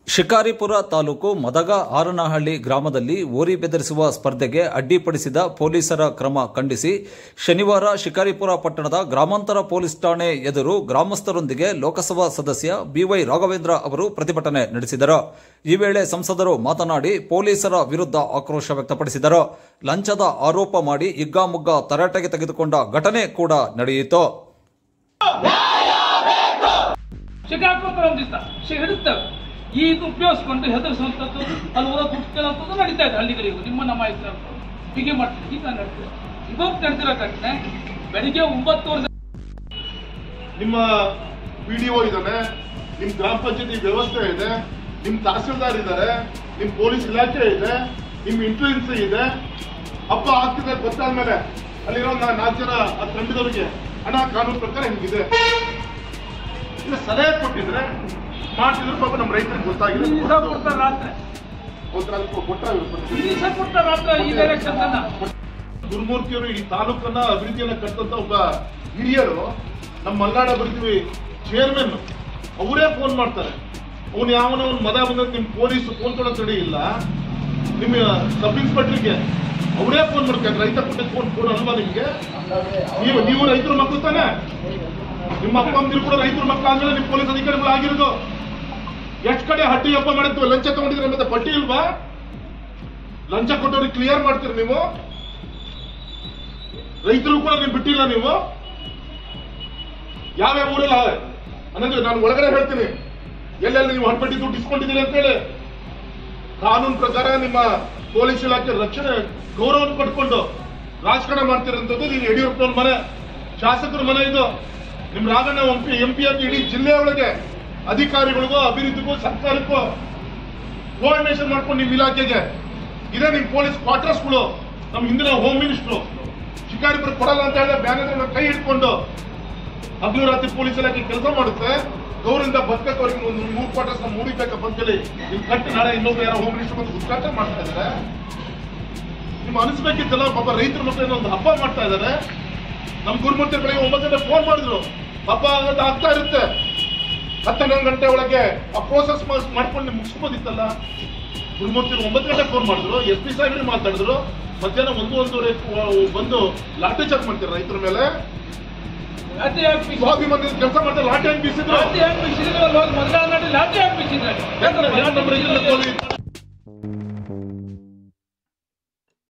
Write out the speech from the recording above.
ಶಿಕಾರಿಪುರ ತಾಲೂಕು ಮದಗ ಆರನಹಳ್ಳಿ ಗ್ರಾಮದಲ್ಲಿ ಓರಿ ಬೆದರಿಸುವ ಸ್ಪರ್ಧೆಗೆ ಅಡ್ಡಿಪಡಿಸಿದ ಪೊಲೀಸರ ಕ್ರಮ ಖಂಡಿಸಿ ಶನಿವಾರ ಶಿಕಾರಿಪುರ ಪಟ್ಟಣದ ಗ್ರಾಮಾಂತರ ಪೊಲೀಸ್ ಠಾಣೆ ಎದುರು ಗ್ರಾಮಸ್ಥರೊಂದಿಗೆ ಲೋಕಸಭಾ ಸದಸ್ಯ ಬಿವೈ ರಾಘವೇಂದ್ರ ಅವರು ಪ್ರತಿಭಟನೆ ನಡೆಸಿದರು ಈ ವೇಳೆ ಸಂಸದರು ಮಾತನಾಡಿ ಪೊಲೀಸರ ವಿರುದ್ಧ ಆಕ್ರೋಶ ವ್ಯಕ್ತಪಡಿಸಿದರು ಲಂಚದ ಆರೋಪ ಮಾಡಿ ಹಿಗ್ಗಾಮುಗ್ಗಾ ತರಾಟೆಗೆ ತೆಗೆದುಕೊಂಡ ಘಟನೆ ಕೂಡ ನಡೆಯಿತು ಶಿಕಾರಿಪುರ ಒಂದಿತ್ತ ಹಿಡಿತೇವೆ ಈ ಇದು ಉಪಯೋಗಿಸ್ಕೊಂಡು ಹೆದರಿಸುವಂಥದ್ದು ಅಲ್ಲಿ ಓದೋ ದುಡ್ಡು ಕೇಳುವಂಥದ್ದು ನಡೀತಾ ಇದೆ ಹಳ್ಳಿಗಳಿಗೂ ನಿಮ್ಮ ನಮ್ಮ ಹೆಸರು ಹೀಗೆ ಮಾಡ್ತೀವಿ ಈಗ ನಡೀತದೆ ಇವತ್ತು ನಡೆದಿರೋ ಘಟನೆ ಬೆಳಿಗ್ಗೆ ಒಂಬತ್ತುವರೆ ನಿಮ್ಮ ಪಿ ಡಿ ಒ ಇದ್ದಾನೆ ನಿಮ್ ಗ್ರಾಮ ಪಂಚಾಯತಿ ವ್ಯವಸ್ಥೆ ಇದೆ ನಿಮ್ ತಹಸೀಲ್ದಾರ್ ಇದ್ದಾರೆ ನಿಮ್ ಪೊಲೀಸ್ ಇಲಾಖೆ ಇದೆ ನಿಮ್ ಇಂಟೆಲಿಜೆನ್ಸ್ ಇದೆ ಹಬ್ಬ ಆಗ್ತಿದೆ ಗೊತ್ತಾದ್ಮೇಲೆ ಅಲ್ಲಿರೋ ನಾ- ನಾಲ್ಕು ಜನ ಆ ತಂಡದವರಿಗೆ ಹಣ ಕಾನೂನು ಪ್ರಕಾರ ಹಿಂಗಿದೆ ಈಗ ಸಲಹೆ ಕೊಟ್ಟಿದ್ರೆ ಮಾಡ್ತಿದ್ರು ಪಾಪ ನಮ್ಮ ರೈತರಿಗೆ ಗೊತ್ತಾಗಿದೆ ಈ ದಿವಸ ಕೊಡ್ತಾರೆ ರಾತ್ರಿ ಈ ದಿವಸ ಕೊಡ್ತಾರೆ ರಾತ್ರಿ ಈ ಡೈರೆಕ್ಷನ್ ಅನ್ನ ಗುರುಮೂರ್ತಿಯವರು ಈ ತಾಲೂಕನ್ನ ಅಭಿವೃದ್ಧಿಯನ್ನ ಕಟ್ಟಂತ ಒಬ್ಬ ಹಿರಿಯರು ನಮ್ಮ ಮಲ್ನಾಡ ಅಭಿವೃದ್ಧಿ ಚೇರ್ಮನ್ ಅವರೇ ಫೋನ್ ಮಾಡ್ತಾರೆ ಅವ್ನು ಯಾವನ ಒಂದು ಮದ ಬಂದ ನಿಮ್ ಪೊಲೀಸ್ ಫೋನ್ ಕೊಡೋ ತಡೆ ಇಲ್ಲ ನಿಮ್ಮ ಸಬ್ ಇನ್ಸ್ಪೆಕ್ಟರ್ಗೆ ಅವರೇ ಫೋನ್ ಮಾಡ್ತಾರೆ ರೈತ ಕೊಟ್ಟ ಫೋನ್ ಫೋನ್ ಅಲ್ವಾ ನಿಮ್ಗೆ ನೀವು ನೀವು ರೈತರ ಮಕ್ಕಳು ತಾನೆ ನಿಮ್ಮ ಅಪ್ಪ ಅಮ್ಮಂದಿರು ಕೂಡ ರೈತರ ಮಕ್ಕಳು ಆದ್ಮೇಲೆ ನಿಮ್ ಪೊಲೀಸ್ ಅಧಿಕಾರಿಗಳು ಆಗಿರೋದು ಎಷ್ಟ್ ಕಡೆ ಹಟ್ಟಿ ಹಬ್ಬ ಮಾಡಿದ್ವಿ ಲಂಚ ತಗೊಂಡಿದ್ರೆ ಮತ್ತೆ ಪಟ್ಟಿ ಇಲ್ವಾ ಲಂಚ ಕೊಟ್ಟವ್ರಿಗೆ ಕ್ಲಿಯರ್ ಮಾಡ್ತೀರಿ ನೀವು ರೈತರು ಕೂಡ ನೀವು ಬಿಟ್ಟಿಲ್ಲ ನೀವು ಯಾವ್ಯಾವ ಊರಲ್ಲಿ ಹಾವೆ ಅನ್ನೋದು ನಾನು ಒಳಗಡೆ ಹೇಳ್ತೀನಿ ಎಲ್ಲೆಲ್ಲಿ ನೀವು ಹಣಪಟ್ಟಿ ದುಡ್ಡು ಇಸ್ಕೊಂಡಿದ್ದೀರಿ ಅಂತೇಳಿ ಕಾನೂನು ಪ್ರಕಾರ ನಿಮ್ಮ ಪೊಲೀಸ್ ಇಲಾಖೆ ರಕ್ಷಣೆ ಗೌರವವನ್ನು ಪಡ್ಕೊಂಡು ರಾಜಕಾರಣ ಮಾಡ್ತಿರೋಂಥದ್ದು ನೀವು ಯಡಿಯೂರಪ್ಪನವ್ರ ಮನೆ ಶಾಸಕರ ಮನೆ ಇದು ನಿಮ್ ರಾಘಣ್ಣ ಎಂಪಿ ಎಂಪಿ ಅಂತ ಇಡೀ ಜಿಲ್ಲೆ ಒಳಗೆ ಅಧಿಕಾರಿಗಳಿಗೂ ಅಭಿವೃದ್ಧಿಗೂ ಸರ್ಕಾರಕ್ಕೂ ಕೋಆರ್ಡಿನೇಷನ್ ಮಾಡ್ಕೊಂಡು ನಿಮ್ ಇಲಾಖೆಗೆ ಇದೇ ನಿಮ್ ಪೊಲೀಸ್ ಕ್ವಾರ್ಟರ್ಸ್ಗಳು ನಮ್ಮ ಹಿಂದಿನ ಹೋಮ್ ಮಿನಿಸ್ಟ್ರು ಶಿಕಾರಿಪುರ ಕೊಡಲ್ಲ ಅಂತ ಹೇಳಿದ್ರೆ ಬ್ಯಾನರ್ ಕೈ ಹಿಡ್ಕೊಂಡು ಹಗಲು ರಾತ್ರಿ ಪೊಲೀಸ್ ಇಲಾಖೆ ಕೆಲಸ ಮಾಡುತ್ತೆ ಗೌರಿಂದ ಬದುಕಕ್ಕೆ ಒಂದು ಮೂರು ಕ್ವಾರ್ಟರ್ಸ್ ನಾವು ಮೂಡಿಬೇಕಪ್ಪ ಅಂತೇಳಿ ಇಲ್ಲಿ ಕಟ್ಟಿ ನಾಳೆ ಇನ್ನೊಬ್ರು ಯಾರೋ ಹೋಮ್ ಮಿನಿಸ್ಟರ್ ಬಂದು ಉದ್ಘಾಟನೆ ಮಾಡ್ತಾ ಇದ್ದಾರೆ ನಿಮ್ ಅನಿಸ್ಬೇಕಿತ್ತಲ್ಲ ಪಾಪ ರೈತರ ಮಕ್ಕಳನ್ನ ಒಂದು ಹಬ್ಬ ಮಾಡ್ತಾ ಇದ್ದಾರೆ ನಮ್ ಗುರುಮೂರ್ತಿ ಬೆಳಗ್ಗೆ ಒಂಬತ್ತು ಗಂಟೆ ಫೋನ್ ಮಾಡಿದ್ರು ಹಬ್ಬ ಆಗೋದು ಆಗ್ತಾ ಇರುತ್ತೆ ಹತ್ತನ್ನೊಂದು ಗಂಟೆ ಒಳಗೆ ಆ ಪ್ರೋಸೆಸ್ ಮಾಡ್ಕೊಂಡು ಮುಗಿಸ್ಬೋದಿತ್ತಲ್ಲ ಗುರುಮೂರ್ತಿ ಒಂಬತ್ತು ಗಂಟೆ ಫೋನ್ ಮಾಡಿದ್ರು ಎಸ್ ಪಿ ಸಾಹೇಬ್ರಿಗೆ ಮಾತಾಡಿದ್ರು ಮಧ್ಯಾಹ್ನ ಒಂದು ಒಂದೂವರೆ ಬಂದು ಲಾಠಿ ಚಾರ್ಜ್ ಮಾಡ್ತಾರೆ ರೈತರ ಮೇಲೆ ಲಾಠಿ ಹಾಕಿ ಸ್ವಾಭಿಮಾನ ಕೆಲಸ ಮಾಡ್ತಾರೆ ಲಾಠಿ ಹಾಕಿ ಬೀಸಿದ್ರು ಲಾಠಿ ಹಾಕಿ ಬಿಸಿದ್ರೆ ಹೋಗಿ ಮೊದಲ ಲಾಠಿ ಹಾಕಿ ಬಿಸಿದ್ರೆ ಯಾಕಂದ್ರೆ ಯಾರು ನಮ್ಮ ರೈತರನ್ನ ಕೊಲ್ಲಿ-